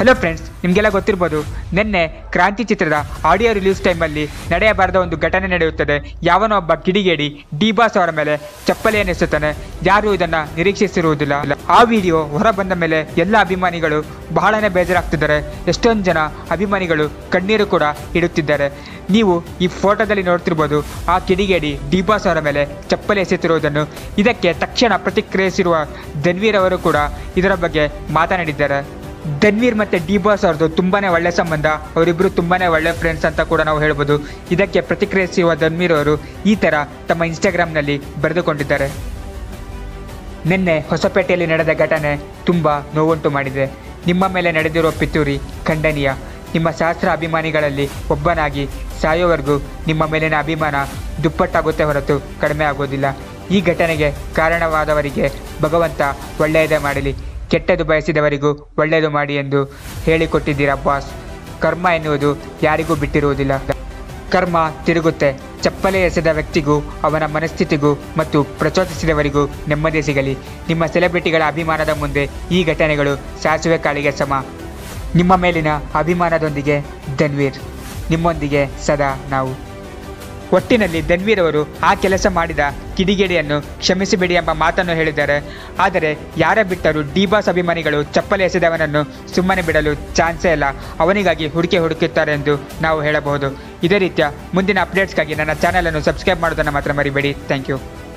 hello friends ನಿಮಗೆಲ್ಲ ಗೊತ್ತಿರ್ಬೋದು ನಿನ್ನೆ ಕ್ರಾಂತಿ ಚಿತ್ರದ ಆಡಿಯೋ ರಿಲೀಸ್ ಟೈಮಲ್ಲಿ ನಡೆಯಬಾರದ ಒಂದು ಘಟನೆ ನಡೆಯುತ್ತದೆ ಯಾವನೋ ಒಬ್ಬ ಕಿಡಿಗೇಡಿ ಡಿ ಬಾಸ್ ಅವರ ಮೇಲೆ ಚಪ್ಪಲಿಯನ್ನು ಎಸೆತಾನೆ ಯಾರು ಇದನ್ನ ನಿರೀಕ್ಷಿಸಿರುವುದಿಲ್ಲ ಆ ವಿಡಿಯೋ ಹೊರ ಬಂದ ಮೇಲೆ ಎಲ್ಲ ಅಭಿಮಾನಿಗಳು ಬಹಳನೇ ಬೇಜಾರಾಗ್ತಿದ್ದಾರೆ ಎಷ್ಟೊಂದು ಜನ ಅಭಿಮಾನಿಗಳು ಕಣ್ಣೀರು ಕೂಡ ಇಡುತ್ತಿದ್ದಾರೆ ನೀವು ಈ ಫೋಟೋದಲ್ಲಿ ನೋಡ್ತಿರ್ಬೋದು ಆ ಕಿಡಿಗೇಡಿ ಡಿ ಬಾಸ್ ಅವರ ಮೇಲೆ ಚಪ್ಪಲಿ ಎಸೆತಿರುವುದನ್ನು ಇದಕ್ಕೆ ತಕ್ಷಣ ಪ್ರತಿಕ್ರಿಯಿಸಿರುವ ಧನ್ವೀರ್ ಅವರು ಕೂಡ ಇದರ ಬಗ್ಗೆ ಮಾತನಾಡಿದ್ದಾರೆ ಧನ್ವೀರ್ ಮತ್ತೆ ಡಿ ಬಾಸ್ ಅವ್ರದ್ದು ತುಂಬಾನೇ ಒಳ್ಳೆ ಸಂಬಂಧ ಅವರಿಬ್ರು ತುಂಬಾನೇ ಒಳ್ಳೆ ಫ್ರೆಂಡ್ಸ್ ಅಂತ ಕೂಡ ನಾವು ಹೇಳ್ಬೋದು ಇದಕ್ಕೆ ಪ್ರತಿಕ್ರಿಯಿಸಿರುವ ಧನ್ವೀರ್ ಅವರು ಈ ತರ ತಮ್ಮ ಇನ್ಸ್ಟಾಗ್ರಾಮ್ನಲ್ಲಿ ಬರೆದುಕೊಂಡಿದ್ದಾರೆ ನಿನ್ನೆ ಹೊಸಪೇಟೆಯಲ್ಲಿ ನಡೆದ ಘಟನೆ ತುಂಬಾ ನೋವುಂಟು ಮಾಡಿದೆ ನಿಮ್ಮ ಮೇಲೆ ನಡೆದಿರುವ ಪಿತೂರಿ ಖಂಡನೀಯ ನಿಮ್ಮ ಸಹಸ್ರ ಅಭಿಮಾನಿಗಳಲ್ಲಿ ಒಬ್ಬನಾಗಿ ಸಾಯೋವರೆಗೂ ನಿಮ್ಮ ಮೇಲಿನ ಅಭಿಮಾನ ದುಪ್ಪಟ್ಟಾಗುತ್ತೆ ಹೊರತು ಕಡಿಮೆ ಆಗೋದಿಲ್ಲ ಈ ಘಟನೆಗೆ ಕಾರಣವಾದವರಿಗೆ ಭಗವಂತ ಒಳ್ಳೆಯದೇ ಮಾಡಲಿ ಕೆಟ್ಟದು ಬಯಸಿದವರಿಗೂ ಒಳ್ಳೆಯದು ಮಾಡಿ ಎಂದು ಹೇಳಿಕೊಟ್ಟಿದ್ದೀರಾ ಬಾಸ್ ಕರ್ಮ ಎನ್ನುವುದು ಯಾರಿಗೂ ಬಿಟ್ಟಿರುವುದಿಲ್ಲ ಕರ್ಮ ತಿರುಗುತ್ತೆ ಚಪ್ಪಲೆ ಎಸೆದ ವ್ಯಕ್ತಿಗೂ ಅವನ ಮನಸ್ಥಿತಿಗೂ ಮತ್ತು ಪ್ರಚೋದಿಸಿದವರಿಗೂ ನೆಮ್ಮದಿ ಸಿಗಲಿ ನಿಮ್ಮ ಸೆಲೆಬ್ರಿಟಿಗಳ ಅಭಿಮಾನದ ಮುಂದೆ ಈ ಘಟನೆಗಳು ಸಾಸುವೆ ಕಾಳಿಗೆ ಸಮ ನಿಮ್ಮ ಮೇಲಿನ ಅಭಿಮಾನದೊಂದಿಗೆ ಧನ್ವೀರ್ ನಿಮ್ಮೊಂದಿಗೆ ಸದಾ ನಾವು ಒಟ್ಟಿನಲ್ಲಿ ಧನ್ವೀರ್ ಅವರು ಆ ಕೆಲಸ ಮಾಡಿದ ಕಿಡಿಗೇಡಿಯನ್ನು ಕ್ಷಮಿಸಿಬಿಡಿ ಎಂಬ ಮಾತನ್ನು ಹೇಳಿದ್ದಾರೆ ಆದರೆ ಯಾರ ಬಿಟ್ಟರೂ ಡಿ ಬಾಸ್ ಅಭಿಮಾನಿಗಳು ಚಪ್ಪಲಿ ಎಸೆದವನನ್ನು ಸುಮ್ಮನೆ ಬಿಡಲು ಚಾನ್ಸೇ ಇಲ್ಲ ಅವನಿಗಾಗಿ ಹುಡುಕಿ ಹುಡುಕುತ್ತಾರೆ ಎಂದು ನಾವು ಹೇಳಬಹುದು ಇದೇ ರೀತಿಯ ಮುಂದಿನ ಅಪ್ಡೇಟ್ಸ್ಗಾಗಿ ನನ್ನ ಚಾನಲನ್ನು ಸಬ್ಸ್ಕ್ರೈಬ್ ಮಾಡೋದನ್ನು ಮಾತ್ರ ಮರಿಬೇಡಿ ಥ್ಯಾಂಕ್ ಯು